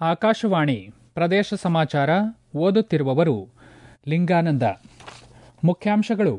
ಆಕಾಶವಾಣಿ ಪ್ರದೇಶ ಸಮಾಚಾರ ಓದುತ್ತಿರುವವರು ಲಿಂಗಾನಂದ ಮುಖ್ಯಾಂಶಗಳು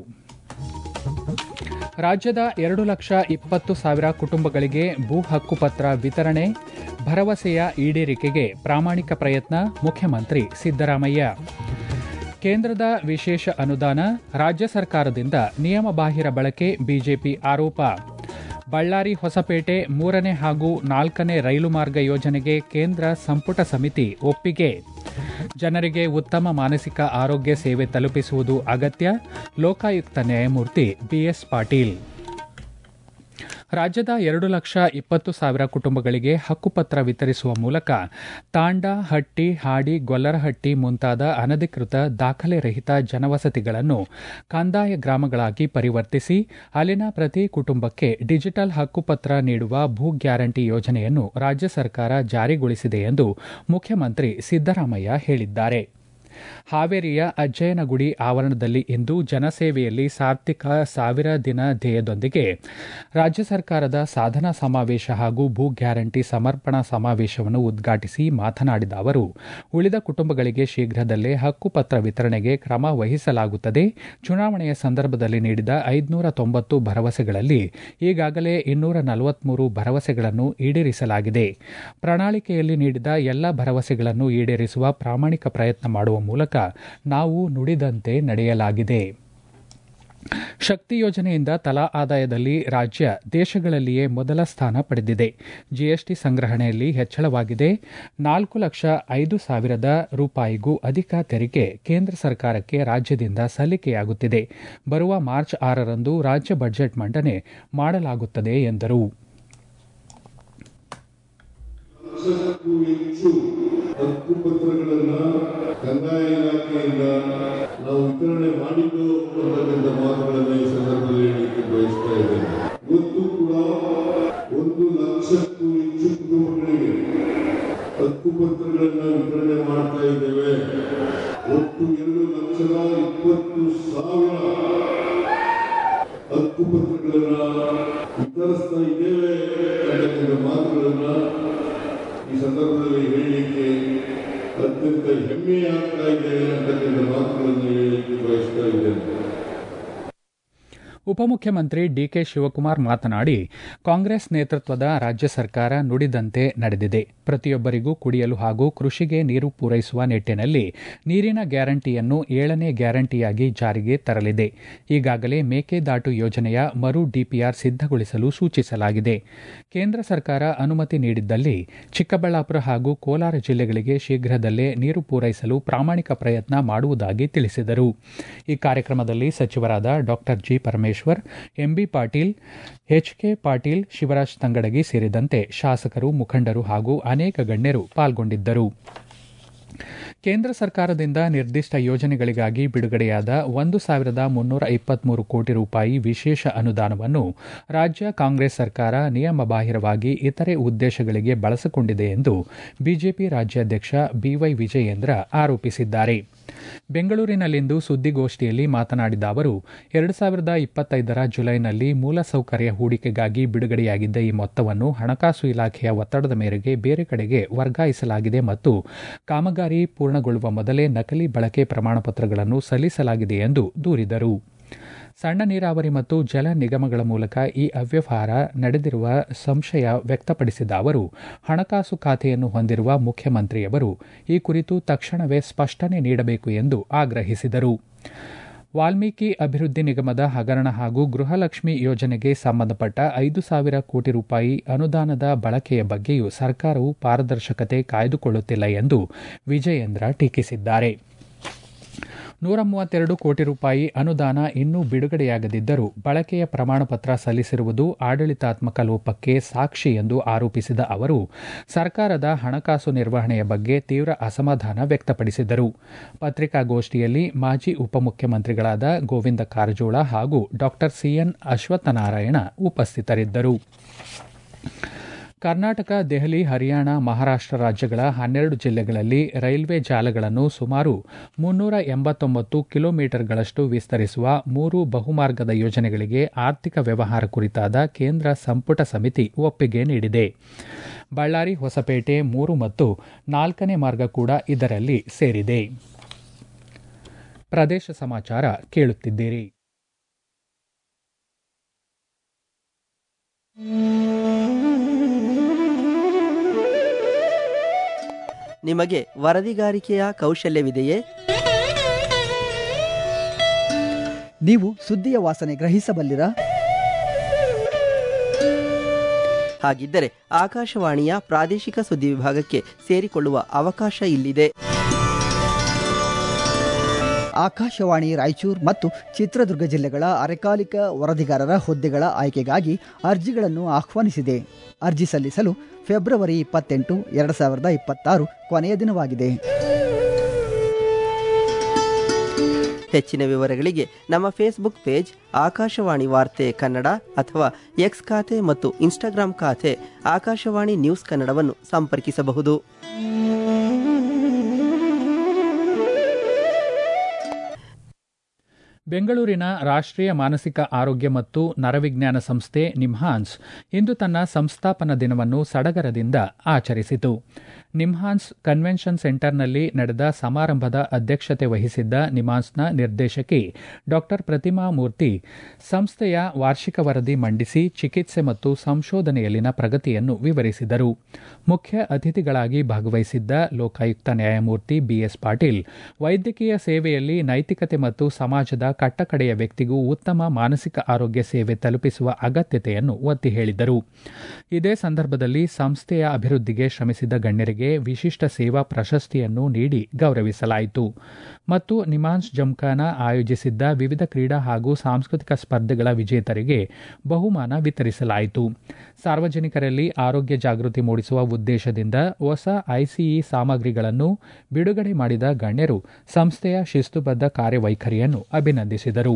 ರಾಜ್ಯದ ಎರಡು ಲಕ್ಷ ಇಪ್ಪತ್ತು ಸಾವಿರ ಕುಟುಂಬಗಳಿಗೆ ಭೂ ಹಕ್ಕುಪತ್ರ ವಿತರಣೆ ಭರವಸೆಯ ಈಡೇರಿಕೆಗೆ ಪ್ರಾಮಾಣಿಕ ಪ್ರಯತ್ನ ಮುಖ್ಯಮಂತ್ರಿ ಸಿದ್ದರಾಮಯ್ಯ ಕೇಂದ್ರದ ವಿಶೇಷ ಅನುದಾನ ರಾಜ್ಯ ಸರ್ಕಾರದಿಂದ ನಿಯಮಬಾಹಿರ ಬಳಕೆ ಬಿಜೆಪಿ ಆರೋಪ ಬಳ್ಳಾರಿ ಹೊಸಪೇಟೆ ಮೂರನೇ ಹಾಗೂ ನಾಲ್ಕನೇ ರೈಲು ಮಾರ್ಗ ಯೋಜನೆಗೆ ಕೇಂದ್ರ ಸಂಪುಟ ಸಮಿತಿ ಒಪ್ಪಿಗೆ ಜನರಿಗೆ ಉತ್ತಮ ಮಾನಸಿಕ ಆರೋಗ್ಯ ಸೇವೆ ತಲುಪಿಸುವುದು ಅಗತ್ಯ ಲೋಕಾಯುಕ್ತ ನ್ಯಾಯಮೂರ್ತಿ ಬಿಎಸ್ ಪಾಟೀಲ್ ರಾಜ್ಯದ ಎರಡು ಲಕ್ಷ ಇಪ್ಪತ್ತು ಸಾವಿರ ಕುಟುಂಬಗಳಿಗೆ ಹಕ್ಕುಪತ್ರ ವಿತರಿಸುವ ಮೂಲಕ ತಾಂಡ ಹಟ್ಟಿ ಹಾಡಿ ಗೊಲ್ಲರಹಟ್ಟಿ ಮುಂತಾದ ಅನಧಿಕೃತ ದಾಖಲೆ ರಹಿತ ಜನವಸತಿಗಳನ್ನು ಕಂದಾಯ ಗ್ರಾಮಗಳಾಗಿ ಪರಿವರ್ತಿಸಿ ಅಲ್ಲಿನ ಪ್ರತಿ ಕುಟುಂಬಕ್ಕೆ ಡಿಜಿಟಲ್ ಹಕ್ಕುಪತ್ರ ನೀಡುವ ಭೂ ಗ್ಯಾರಂಟಿ ಯೋಜನೆಯನ್ನು ರಾಜ್ಯ ಸರ್ಕಾರ ಜಾರಿಗೊಳಿಸಿದೆ ಎಂದು ಮುಖ್ಯಮಂತ್ರಿ ಸಿದ್ದರಾಮಯ್ಯ ಹೇಳಿದ್ದಾರೆ ಹಾವೇರಿಯ ಅಜ್ಜಯನಗುಡಿ ಆವರಣದಲ್ಲಿ ಇಂದು ಜನಸೇವೆಯಲ್ಲಿ ಸಾರ್ಥಿಕ ಸಾವಿರ ದಿನ ಧ್ಯೇಯದೊಂದಿಗೆ ರಾಜ್ಯ ಸರ್ಕಾರದ ಸಾಧನಾ ಸಮಾವೇಶ ಹಾಗೂ ಭೂ ಗ್ಯಾರಂಟಿ ಸಮರ್ಪಣಾ ಸಮಾವೇಶವನ್ನು ಉದ್ಘಾಟಿಸಿ ಮಾತನಾಡಿದ ಅವರು ಉಳಿದ ಕುಟುಂಬಗಳಿಗೆ ಶೀಘ್ರದಲ್ಲೇ ಹಕ್ಕುಪತ್ರ ವಿತರಣೆಗೆ ಕ್ರಮ ವಹಿಸಲಾಗುತ್ತದೆ ಚುನಾವಣೆಯ ಸಂದರ್ಭದಲ್ಲಿ ನೀಡಿದ ಐದುನೂರ ತೊಂಬತ್ತು ಭರವಸೆಗಳಲ್ಲಿ ಈಗಾಗಲೇ ಇನ್ನೂರ ನಲವತ್ಮೂರು ಭರವಸೆಗಳನ್ನು ಈಡೇರಿಸಲಾಗಿದೆ ಪ್ರಣಾಳಿಕೆಯಲ್ಲಿ ನೀಡಿದ ಎಲ್ಲ ಭರವಸೆಗಳನ್ನು ಈಡೇರಿಸುವ ಪ್ರಾಮಾಣಿಕ ಪ್ರಯತ್ನ ಮಾಡುವ ಮೂಲಕ ನಾವು ನುಡಿದಂತೆ ನಡೆಯಲಾಗಿದೆ ಶಕ್ತಿ ಯೋಜನೆಯಿಂದ ತಲಾ ಆದಾಯದಲ್ಲಿ ರಾಜ್ಯ ದೇಶಗಳಲ್ಲಿಯೇ ಮೊದಲ ಸ್ಥಾನ ಪಡೆದಿದೆ ಜಿಎಸ್ಟಿ ಸಂಗ್ರಹಣೆಯಲ್ಲಿ ಹೆಚ್ಚಳವಾಗಿದೆ ನಾಲ್ಕು ಲಕ್ಷ ಐದು ಸಾವಿರದ ರೂಪಾಯಿಗೂ ಅಧಿಕ ತೆರಿಗೆ ಕೇಂದ್ರ ಸರ್ಕಾರಕ್ಕೆ ರಾಜ್ಯದಿಂದ ಸಲ್ಲಿಕೆಯಾಗುತ್ತಿದೆ ಬರುವ ಮಾರ್ಚ್ ಆರರಂದು ರಾಜ್ಯ ಬಜೆಟ್ ಮಂಡನೆ ಮಾಡಲಾಗುತ್ತದೆ ಎಂದರು ಲಕ್ಷಕ್ಕೂ ಹೆಚ್ಚು ಹಕ್ಕುಪತ್ರಗಳನ್ನ ಕಂದಾಯ ಇಲಾಖೆಯಿಂದ ನಾವು ವಿತರಣೆ ಮಾಡಿದ್ದು ಅಂತಕ್ಕಂಥ ಮಾತುಗಳನ್ನು ಈ ಸಂದರ್ಭದಲ್ಲಿ ಹೇಳಲಿಕ್ಕೆ ಬಯಸ್ತಾ ಇದ್ದೇನೆ ಇವತ್ತು ಕೂಡ ಒಂದು ಲಕ್ಷಕ್ಕೂ ಹೆಚ್ಚು ಕುಟುಂಬಗಳಿಗೆ ಹಕ್ಕುಪತ್ರಗಳನ್ನ ವಿತರಣೆ ಮಾಡ್ತಾ ಇದ್ದೇವೆ ಒಟ್ಟು ಎರಡು ಲಕ್ಷದ ಇಪ್ಪತ್ತು ಸಾವಿರ ಹಕ್ಕುಪತ್ರಗಳನ್ನ ವಿತರಿಸ್ತಾ ಇದ್ದೇವೆ ಅಂತಕ್ಕಂಥ ಮಾತುಗಳನ್ನ ಈ ಸಂದರ್ಭದಲ್ಲಿ ಹೇಳಲಿಕ್ಕೆ ಅತ್ಯಂತ ಹೆಮ್ಮೆ ಆಗ್ತಾ ಇದೆ ಅಂತಕ್ಕಂಥ ಮಾತುಗಳನ್ನು ಹೇಳಲಿಕ್ಕೆ ಬಯಸ್ತಾ ಇದ್ದೇನೆ ಉಪಮುಖ್ಯಮಂತ್ರಿ ಡಿಕೆ ಶಿವಕುಮಾರ್ ಮಾತನಾಡಿ ಕಾಂಗ್ರೆಸ್ ನೇತೃತ್ವದ ರಾಜ್ಯ ಸರ್ಕಾರ ನುಡಿದಂತೆ ನಡೆದಿದೆ ಪ್ರತಿಯೊಬ್ಬರಿಗೂ ಕುಡಿಯಲು ಹಾಗೂ ಕೃಷಿಗೆ ನೀರು ಪೂರೈಸುವ ನಿಟ್ಟಿನಲ್ಲಿ ನೀರಿನ ಗ್ಯಾರಂಟಿಯನ್ನು ಏಳನೇ ಗ್ಯಾರಂಟಿಯಾಗಿ ಜಾರಿಗೆ ತರಲಿದೆ ಈಗಾಗಲೇ ಮೇಕೆದಾಟು ಯೋಜನೆಯ ಮರು ಡಿಪಿಆರ್ ಸಿದ್ದಗೊಳಿಸಲು ಸೂಚಿಸಲಾಗಿದೆ ಕೇಂದ್ರ ಸರ್ಕಾರ ಅನುಮತಿ ನೀಡಿದ್ದಲ್ಲಿ ಚಿಕ್ಕಬಳ್ಳಾಪುರ ಹಾಗೂ ಕೋಲಾರ ಜಿಲ್ಲೆಗಳಿಗೆ ಶೀಘ್ರದಲ್ಲೇ ನೀರು ಪೂರೈಸಲು ಪ್ರಾಮಾಣಿಕ ಪ್ರಯತ್ನ ಮಾಡುವುದಾಗಿ ತಿಳಿಸಿದರು ಈ ಕಾರ್ಯಕ್ರಮದಲ್ಲಿ ಸಚಿವರಾದ ಡಾ G Parameshwar M B Patil H K Patil Shivaraj Tangadagi ಸೇರಿದಂತೆ ಶಾಸಕರು ಮುಖಂಡರು ಹಾಗೂ ಅನೇಕ ಗಣ್ಯರು ಪಾಲ್ಗೊಂಡಿದ್ದರು ಕೇಂದ್ರ ಸರ್ಕಾರದಿಂದ ನಿರ್ದಿಷ್ಟ ಯೋಜನೆಗಳಿಗಾಗಿ ಬಿಡುಗಡೆಯಾದ ಒಂದು ಸಾವಿರದ ಮುನ್ನೂರ ಇಪ್ಪತ್ಮೂರು ಕೋಟಿ ರೂಪಾಯಿ ವಿಶೇಷ ಅನುದಾನವನ್ನು ರಾಜ್ಯ ಕಾಂಗ್ರೆಸ್ ಸರ್ಕಾರ ನಿಯಮಬಾಹಿರವಾಗಿ ಇತರೆ ಉದ್ದೇಶಗಳಿಗೆ ಬಳಸಿಕೊಂಡಿದೆ ಎಂದು ಬಿಜೆಪಿ ರಾಜ್ಯಾಧ್ಯಕ್ಷ ಬಿವೈ ವಿಜಯೇಂದ್ರ ಆರೋಪಿಸಿದ್ದಾರೆ ಬೆಂಗಳೂರಿನಲ್ಲಿಂದು ಸುದ್ದಿಗೋಷ್ಠಿಯಲ್ಲಿ ಮಾತನಾಡಿದ ಅವರು ಎರಡು ಸಾವಿರದ ಇಪ್ಪತ್ತೈದರ ಜುಲೈನಲ್ಲಿ ಮೂಲಸೌಕರ್ಯ ಹೂಡಿಕೆಗಾಗಿ ಬಿಡುಗಡೆಯಾಗಿದ್ದ ಈ ಮೊತ್ತವನ್ನು ಹಣಕಾಸು ಇಲಾಖೆಯ ಒತ್ತಡದ ಮೇರೆಗೆ ಬೇರೆ ಕಡೆಗೆ ವರ್ಗಾಯಿಸಲಾಗಿದೆ ಮತ್ತು ಕಾಮಗಾರಿ ಪೂರ್ಣಗೊಳ್ಳುವ ಮೊದಲೇ ನಕಲಿ ಬಳಕೆ ಪ್ರಮಾಣಪತ್ರಗಳನ್ನು ಸಲ್ಲಿಸಲಾಗಿದೆ ಎಂದು ದೂರಿದರು ಸಣ್ಣ ನೀರಾವರಿ ಮತ್ತು ಜಲ ನಿಗಮಗಳ ಮೂಲಕ ಈ ಅವ್ಯವಹಾರ ನಡೆದಿರುವ ಸಂಶಯ ವ್ಯಕ್ತಪಡಿಸಿದ ಅವರು ಹಣಕಾಸು ಖಾತೆಯನ್ನು ಹೊಂದಿರುವ ಮುಖ್ಯಮಂತ್ರಿಯವರು ಈ ಕುರಿತು ತಕ್ಷಣವೇ ಸ್ಪಷ್ಟನೆ ನೀಡಬೇಕು ಎಂದು ಆಗ್ರಹಿಸಿದರು ವಾಲ್ಮೀಕಿ ಅಭಿವೃದ್ಧಿ ನಿಗಮದ ಹಗರಣ ಹಾಗೂ ಗೃಹಲಕ್ಷ್ಮಿ ಯೋಜನೆಗೆ ಸಂಬಂಧಪಟ್ಟ ಐದು ಸಾವಿರ ಕೋಟಿ ರೂಪಾಯಿ ಅನುದಾನದ ಬಳಕೆಯ ಬಗ್ಗೆಯೂ ಸರ್ಕಾರವು ಪಾರದರ್ಶಕತೆ ಕಾಯ್ದುಕೊಳ್ಳುತ್ತಿಲ್ಲ ಎಂದು ವಿಜಯೇಂದ್ರ ಟೀಕಿಸಿದ್ದಾರೆ ನೂರ ಮೂವತ್ತೆರಡು ಕೋಟಿ ರೂಪಾಯಿ ಅನುದಾನ ಇನ್ನೂ ಬಿಡುಗಡೆಯಾಗದಿದ್ದರೂ ಬಳಕೆಯ ಪ್ರಮಾಣಪತ್ರ ಸಲ್ಲಿಸಿರುವುದು ಆಡಳಿತಾತ್ಮಕ ಲೋಪಕ್ಕೆ ಸಾಕ್ಷಿ ಎಂದು ಆರೋಪಿಸಿದ ಅವರು ಸರ್ಕಾರದ ಹಣಕಾಸು ನಿರ್ವಹಣೆಯ ಬಗ್ಗೆ ತೀವ್ರ ಅಸಮಾಧಾನ ವ್ಯಕ್ತಪಡಿಸಿದರು ಪತ್ರಿಕಾಗೋಷ್ಠಿಯಲ್ಲಿ ಮಾಜಿ ಉಪಮುಖ್ಯಮಂತ್ರಿಗಳಾದ ಗೋವಿಂದ ಕಾರಜೋಳ ಹಾಗೂ ಡಾ ಸಿಎನ್ ಅಶ್ವತ್ಥನಾರಾಯಣ ಉಪಸ್ಥಿತರಿದ್ದರು ಕರ್ನಾಟಕ ದೆಹಲಿ ಹರಿಯಾಣ ಮಹಾರಾಷ್ಟ್ರ ರಾಜ್ಯಗಳ ಹನ್ನೆರಡು ಜಿಲ್ಲೆಗಳಲ್ಲಿ ರೈಲ್ವೆ ಜಾಲಗಳನ್ನು ಸುಮಾರು ಮುನ್ನೂರ ಎಂಬತ್ತೊಂಬತ್ತು ಕಿಲೋಮೀಟರ್ಗಳಷ್ಟು ವಿಸ್ತರಿಸುವ ಮೂರು ಬಹುಮಾರ್ಗದ ಯೋಜನೆಗಳಿಗೆ ಆರ್ಥಿಕ ವ್ಯವಹಾರ ಕುರಿತಾದ ಕೇಂದ್ರ ಸಂಪುಟ ಸಮಿತಿ ಒಪ್ಪಿಗೆ ನೀಡಿದೆ ಬಳ್ಳಾರಿ ಹೊಸಪೇಟೆ ಮೂರು ಮತ್ತು ನಾಲ್ಕನೇ ಮಾರ್ಗ ಕೂಡ ಇದರಲ್ಲಿ ಸೇರಿದೆ ಪ್ರದೇಶ ಸಮಾಚಾರ ಕೇಳುತ್ತಿದ್ದೀರಿ ನಿಮಗೆ ವರದಿಗಾರಿಕೆಯ ಕೌಶಲ್ಯವಿದೆಯೇ ನೀವು ಸುದ್ದಿಯ ವಾಸನೆ ಗ್ರಹಿಸಬಲ್ಲಿರಾ ಹಾಗಿದ್ದರೆ ಆಕಾಶವಾಣಿಯ ಪ್ರಾದೇಶಿಕ ಸುದ್ದಿ ವಿಭಾಗಕ್ಕೆ ಸೇರಿಕೊಳ್ಳುವ ಅವಕಾಶ ಇಲ್ಲಿದೆ ಆಕಾಶವಾಣಿ ರಾಯಚೂರು ಮತ್ತು ಚಿತ್ರದುರ್ಗ ಜಿಲ್ಲೆಗಳ ಅರೆಕಾಲಿಕ ವರದಿಗಾರರ ಹುದ್ದೆಗಳ ಆಯ್ಕೆಗಾಗಿ ಅರ್ಜಿಗಳನ್ನು ಆಹ್ವಾನಿಸಿದೆ ಅರ್ಜಿ ಸಲ್ಲಿಸಲು ಫೆಬ್ರವರಿ ಇಪ್ಪತ್ತೆಂಟು ಎರಡು ಸಾವಿರದ ಇಪ್ಪತ್ತಾರು ಕೊನೆಯ ದಿನವಾಗಿದೆ ಹೆಚ್ಚಿನ ವಿವರಗಳಿಗೆ ನಮ್ಮ ಫೇಸ್ಬುಕ್ ಪೇಜ್ ಆಕಾಶವಾಣಿ ವಾರ್ತೆ ಕನ್ನಡ ಅಥವಾ ಎಕ್ಸ್ ಖಾತೆ ಮತ್ತು ಇನ್ಸ್ಟಾಗ್ರಾಂ ಖಾತೆ ಆಕಾಶವಾಣಿ ನ್ಯೂಸ್ ಕನ್ನಡವನ್ನು ಸಂಪರ್ಕಿಸಬಹುದು ಬೆಂಗಳೂರಿನ ರಾಷ್ಟ್ರೀಯ ಮಾನಸಿಕ ಆರೋಗ್ಯ ಮತ್ತು ನರವಿಜ್ಞಾನ ಸಂಸ್ಥೆ ನಿಮ್ಹಾನ್ಸ್ ಇಂದು ತನ್ನ ಸಂಸ್ಥಾಪನಾ ದಿನವನ್ನು ಸಡಗರದಿಂದ ಆಚರಿಸಿತು ನಿಮ್ಹಾನ್ಸ್ ಕನ್ವೆನ್ಷನ್ ಸೆಂಟರ್ನಲ್ಲಿ ನಡೆದ ಸಮಾರಂಭದ ಅಧ್ಯಕ್ಷತೆ ವಹಿಸಿದ್ದ ನಿಮ್ಹಾನ್ಸ್ನ ನಿರ್ದೇಶಕಿ ಡಾ ಪ್ರತಿಮಾ ಮೂರ್ತಿ ಸಂಸ್ಥೆಯ ವಾರ್ಷಿಕ ವರದಿ ಮಂಡಿಸಿ ಚಿಕಿತ್ಸೆ ಮತ್ತು ಸಂಶೋಧನೆಯಲ್ಲಿನ ಪ್ರಗತಿಯನ್ನು ವಿವರಿಸಿದರು ಮುಖ್ಯ ಅತಿಥಿಗಳಾಗಿ ಭಾಗವಹಿಸಿದ್ದ ಲೋಕಾಯುಕ್ತ ನ್ಯಾಯಮೂರ್ತಿ ಬಿಎಸ್ ಪಾಟೀಲ್ ವೈದ್ಯಕೀಯ ಸೇವೆಯಲ್ಲಿ ನೈತಿಕತೆ ಮತ್ತು ಸಮಾಜದ ಕಟ್ಟಕಡೆಯ ವ್ಯಕ್ತಿಗೂ ಉತ್ತಮ ಮಾನಸಿಕ ಆರೋಗ್ಯ ಸೇವೆ ತಲುಪಿಸುವ ಅಗತ್ಯತೆಯನ್ನು ಒತ್ತಿ ಹೇಳಿದರು ಇದೇ ಸಂದರ್ಭದಲ್ಲಿ ಸಂಸ್ಥೆಯ ಅಭಿವೃದ್ಧಿಗೆ ಶ್ರಮಿಸಿದ ಗಣ್ಯರಿಗೆ ವಿಶಿಷ್ಟ ಸೇವಾ ಪ್ರಶಸ್ತಿಯನ್ನು ನೀಡಿ ಗೌರವಿಸಲಾಯಿತು ಮತ್ತು ನಿಮಾನ್ಸ್ ಜಮ್ಖಾನ ಆಯೋಜಿಸಿದ್ದ ವಿವಿಧ ಕ್ರೀಡಾ ಹಾಗೂ ಸಾಂಸ್ಕೃತಿಕ ಸ್ಪರ್ಧೆಗಳ ವಿಜೇತರಿಗೆ ಬಹುಮಾನ ವಿತರಿಸಲಾಯಿತು ಸಾರ್ವಜನಿಕರಲ್ಲಿ ಆರೋಗ್ಯ ಜಾಗೃತಿ ಮೂಡಿಸುವ ಉದ್ದೇಶದಿಂದ ಹೊಸ ಐಸಿಇ ಸಾಮಗ್ರಿಗಳನ್ನು ಬಿಡುಗಡೆ ಮಾಡಿದ ಗಣ್ಯರು ಸಂಸ್ಥೆಯ ಶಿಸ್ತುಬದ್ಧ ಕಾರ್ಯವೈಖರಿಯನ್ನು ಅಭಿನಂದಿಸಿದರು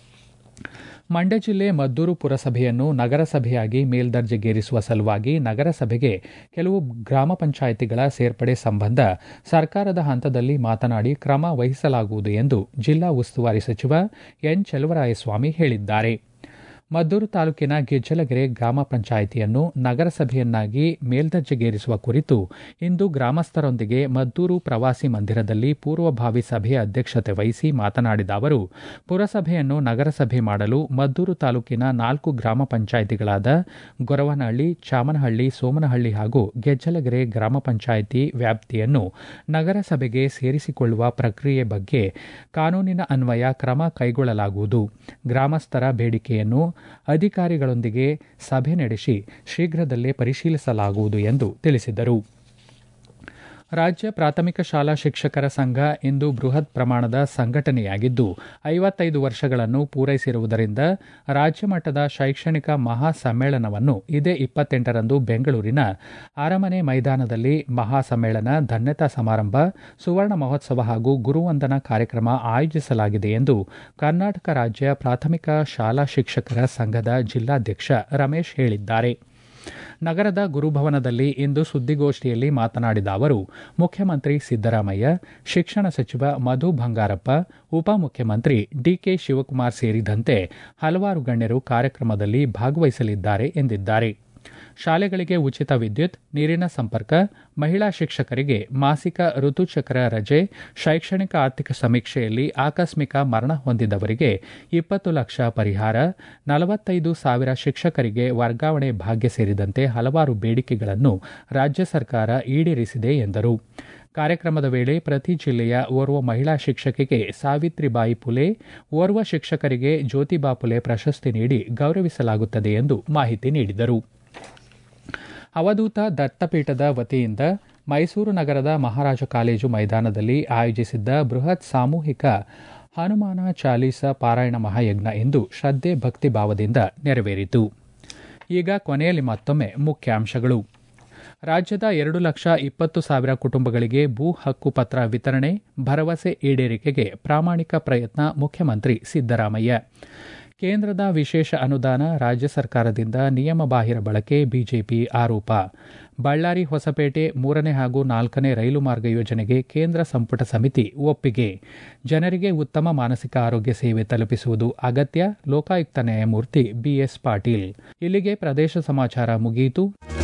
ಮಂಡ್ಯ ಜಿಲ್ಲೆ ಮದ್ದೂರು ಪುರಸಭೆಯನ್ನು ನಗರಸಭೆಯಾಗಿ ಮೇಲ್ದರ್ಜೆಗೇರಿಸುವ ಸಲುವಾಗಿ ನಗರಸಭೆಗೆ ಕೆಲವು ಗ್ರಾಮ ಪಂಚಾಯಿತಿಗಳ ಸೇರ್ಪಡೆ ಸಂಬಂಧ ಸರ್ಕಾರದ ಹಂತದಲ್ಲಿ ಮಾತನಾಡಿ ಕ್ರಮ ವಹಿಸಲಾಗುವುದು ಎಂದು ಜಿಲ್ಲಾ ಉಸ್ತುವಾರಿ ಸಚಿವ ಎನ್ ಚೆಲುವರಾಯಸ್ವಾಮಿ ಹೇಳಿದ್ದಾರೆ ಮದ್ದೂರು ತಾಲೂಕಿನ ಗೆಜ್ಜಲಗೆರೆ ಗ್ರಾಮ ಪಂಚಾಯಿತಿಯನ್ನು ನಗರಸಭೆಯನ್ನಾಗಿ ಮೇಲ್ದರ್ಜೆಗೇರಿಸುವ ಕುರಿತು ಇಂದು ಗ್ರಾಮಸ್ಥರೊಂದಿಗೆ ಮದ್ದೂರು ಪ್ರವಾಸಿ ಮಂದಿರದಲ್ಲಿ ಪೂರ್ವಭಾವಿ ಸಭೆಯ ಅಧ್ಯಕ್ಷತೆ ವಹಿಸಿ ಮಾತನಾಡಿದ ಅವರು ಪುರಸಭೆಯನ್ನು ನಗರಸಭೆ ಮಾಡಲು ಮದ್ದೂರು ತಾಲೂಕಿನ ನಾಲ್ಕು ಗ್ರಾಮ ಪಂಚಾಯಿತಿಗಳಾದ ಗೊರವನಹಳ್ಳಿ ಚಾಮನಹಳ್ಳಿ ಸೋಮನಹಳ್ಳಿ ಹಾಗೂ ಗೆಜ್ಜಲಗೆರೆ ಗ್ರಾಮ ಪಂಚಾಯಿತಿ ವ್ಯಾಪ್ತಿಯನ್ನು ನಗರಸಭೆಗೆ ಸೇರಿಸಿಕೊಳ್ಳುವ ಪ್ರಕ್ರಿಯೆ ಬಗ್ಗೆ ಕಾನೂನಿನ ಅನ್ವಯ ಕ್ರಮ ಕೈಗೊಳ್ಳಲಾಗುವುದು ಗ್ರಾಮಸ್ಥರ ಬೇಡಿಕೆಯನ್ನು ಅಧಿಕಾರಿಗಳೊಂದಿಗೆ ಸಭೆ ನಡೆಸಿ ಶೀಘ್ರದಲ್ಲೇ ಪರಿಶೀಲಿಸಲಾಗುವುದು ಎಂದು ತಿಳಿಸಿದರು ರಾಜ್ಯ ಪ್ರಾಥಮಿಕ ಶಾಲಾ ಶಿಕ್ಷಕರ ಸಂಘ ಇಂದು ಬೃಹತ್ ಪ್ರಮಾಣದ ಸಂಘಟನೆಯಾಗಿದ್ದು ಐವತ್ತೈದು ವರ್ಷಗಳನ್ನು ಪೂರೈಸಿರುವುದರಿಂದ ರಾಜ್ಯ ಮಟ್ಟದ ಶೈಕ್ಷಣಿಕ ಮಹಾ ಸಮ್ಮೇಳನವನ್ನು ಇದೇ ಇಪ್ಪತ್ತೆಂಟರಂದು ಬೆಂಗಳೂರಿನ ಅರಮನೆ ಮೈದಾನದಲ್ಲಿ ಮಹಾ ಸಮ್ಮೇಳನ ಧನ್ಯತಾ ಸಮಾರಂಭ ಸುವರ್ಣ ಮಹೋತ್ಸವ ಹಾಗೂ ಗುರುವಂದನಾ ಕಾರ್ಯಕ್ರಮ ಆಯೋಜಿಸಲಾಗಿದೆ ಎಂದು ಕರ್ನಾಟಕ ರಾಜ್ಯ ಪ್ರಾಥಮಿಕ ಶಾಲಾ ಶಿಕ್ಷಕರ ಸಂಘದ ಜಿಲ್ಲಾಧ್ಯಕ್ಷ ರಮೇಶ್ ಹೇಳಿದ್ದಾರೆ ನಗರದ ಗುರುಭವನದಲ್ಲಿ ಇಂದು ಸುದ್ದಿಗೋಷ್ಠಿಯಲ್ಲಿ ಮಾತನಾಡಿದ ಅವರು ಮುಖ್ಯಮಂತ್ರಿ ಸಿದ್ದರಾಮಯ್ಯ ಶಿಕ್ಷಣ ಸಚಿವ ಮಧು ಬಂಗಾರಪ್ಪ ಉಪಮುಖ್ಯಮಂತ್ರಿ ಡಿಕೆ ಶಿವಕುಮಾರ್ ಸೇರಿದಂತೆ ಹಲವಾರು ಗಣ್ಯರು ಕಾರ್ಯಕ್ರಮದಲ್ಲಿ ಭಾಗವಹಿಸಲಿದ್ದಾರೆ ಎಂದಿದ್ದಾರೆ ಶಾಲೆಗಳಿಗೆ ಉಚಿತ ವಿದ್ಯುತ್ ನೀರಿನ ಸಂಪರ್ಕ ಮಹಿಳಾ ಶಿಕ್ಷಕರಿಗೆ ಮಾಸಿಕ ಋತುಚಕ್ರ ರಜೆ ಶೈಕ್ಷಣಿಕ ಆರ್ಥಿಕ ಸಮೀಕ್ಷೆಯಲ್ಲಿ ಆಕಸ್ಮಿಕ ಮರಣ ಹೊಂದಿದವರಿಗೆ ಇಪ್ಪತ್ತು ಲಕ್ಷ ಪರಿಹಾರ ನಲವತ್ತೈದು ಸಾವಿರ ಶಿಕ್ಷಕರಿಗೆ ವರ್ಗಾವಣೆ ಭಾಗ್ಯ ಸೇರಿದಂತೆ ಹಲವಾರು ಬೇಡಿಕೆಗಳನ್ನು ರಾಜ್ಯ ಸರ್ಕಾರ ಈಡೇರಿಸಿದೆ ಎಂದರು ಕಾರ್ಯಕ್ರಮದ ವೇಳೆ ಪ್ರತಿ ಜಿಲ್ಲೆಯ ಓರ್ವ ಮಹಿಳಾ ಶಿಕ್ಷಕಿಗೆ ಸಾವಿತ್ರಿಬಾಯಿ ಪುಲೆ ಓರ್ವ ಶಿಕ್ಷಕರಿಗೆ ಜ್ಯೋತಿಬಾ ಪುಲೆ ಪ್ರಶಸ್ತಿ ನೀಡಿ ಗೌರವಿಸಲಾಗುತ್ತದೆ ಎಂದು ಮಾಹಿತಿ ನೀಡಿದರು ಅವಧೂತ ದತ್ತಪೀಠದ ವತಿಯಿಂದ ಮೈಸೂರು ನಗರದ ಮಹಾರಾಜ ಕಾಲೇಜು ಮೈದಾನದಲ್ಲಿ ಆಯೋಜಿಸಿದ್ದ ಬೃಹತ್ ಸಾಮೂಹಿಕ ಹನುಮಾನ ಚಾಲೀಸ ಪಾರಾಯಣ ಮಹಾಯಜ್ಞ ಇಂದು ಶ್ರದ್ಧೆ ಭಕ್ತಿ ಭಾವದಿಂದ ನೆರವೇರಿತು ಈಗ ಕೊನೆಯಲ್ಲಿ ಮತ್ತೊಮ್ಮೆ ಮುಖ್ಯಾಂಶಗಳು ರಾಜ್ಯದ ಎರಡು ಲಕ್ಷ ಇಪ್ಪತ್ತು ಸಾವಿರ ಕುಟುಂಬಗಳಿಗೆ ಭೂ ಹಕ್ಕು ಪತ್ರ ವಿತರಣೆ ಭರವಸೆ ಈಡೇರಿಕೆಗೆ ಪ್ರಾಮಾಣಿಕ ಪ್ರಯತ್ನ ಮುಖ್ಯಮಂತ್ರಿ ಸಿದ್ದರಾಮಯ್ಯ ಕೇಂದ್ರದ ವಿಶೇಷ ಅನುದಾನ ರಾಜ್ಯ ಸರ್ಕಾರದಿಂದ ನಿಯಮಬಾಹಿರ ಬಳಕೆ ಬಿಜೆಪಿ ಆರೋಪ ಬಳ್ಳಾರಿ ಹೊಸಪೇಟೆ ಮೂರನೇ ಹಾಗೂ ನಾಲ್ಕನೇ ರೈಲು ಮಾರ್ಗ ಯೋಜನೆಗೆ ಕೇಂದ್ರ ಸಂಪುಟ ಸಮಿತಿ ಒಪ್ಪಿಗೆ ಜನರಿಗೆ ಉತ್ತಮ ಮಾನಸಿಕ ಆರೋಗ್ಯ ಸೇವೆ ತಲುಪಿಸುವುದು ಅಗತ್ಯ ಲೋಕಾಯುಕ್ತ ನ್ಯಾಯಮೂರ್ತಿ ಬಿಎಸ್ ಪಾಟೀಲ್ ಇಲ್ಲಿಗೆ ಪ್ರದೇಶ ಸಮಾಚಾರ ಮುಗಿಯಿತು